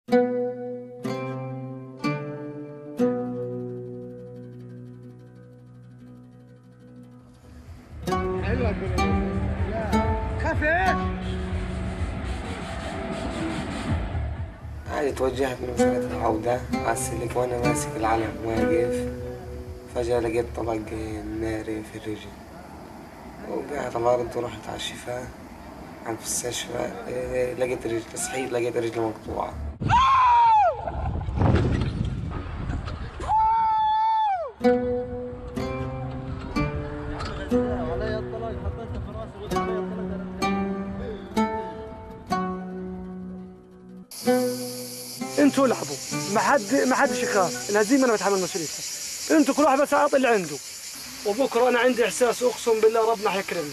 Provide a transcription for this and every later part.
عادي توجهت من مسألة العودة على السلك وأنا ماسك العلم واقف فجأة لقيت طلق ناري في الرجل وقعت على الأرض ورحت على الشفاء على المستشفى إيه، لقيت رجل صحيت لقيت رجلي مقطوعة انتوا العبوا ما حد ما حدش يخاف الهزيمه انا بتحمل مسؤوليتها انتوا كل واحد بس عاطي اللي عنده وبكره انا عندي احساس اقسم بالله ربنا حيكرمني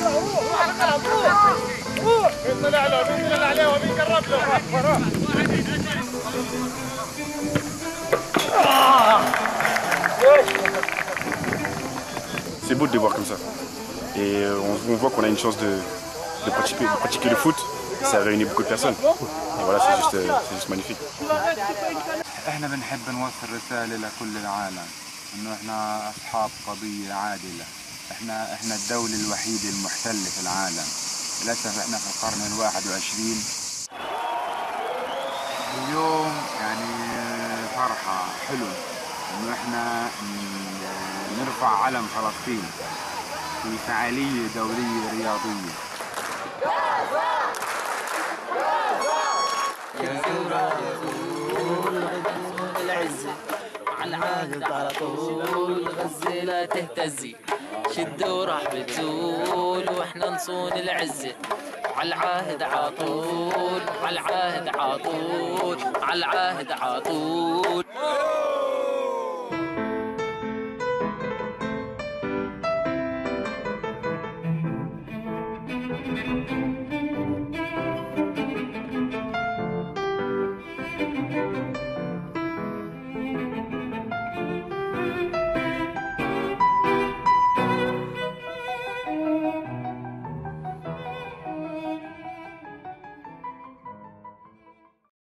C'est beau de les voir comme ça. Et on, on voit qu'on a une chance de, de pratiquer, de pratiquer le foot. Ça réunit beaucoup de personnes. Et voilà, c'est juste, euh, c'est juste magnifique. احنا بنحب نوصل رسالة لكل العالم انه احنا اصحاب قضية عادلة احنا احنا الدولة الوحيدة المحتلة في العالم للأسف احنا في القرن الواحد وعشرين اليوم يعني فرحة حلو انه احنا ن- نرفع علم فلسطين في فعالية دولية رياضية العزة على العهد على طول غزة لا تهتزي شدوا راح بتزول واحنا نصون العزة على العهد عطول على العهد عطول على العهد عطول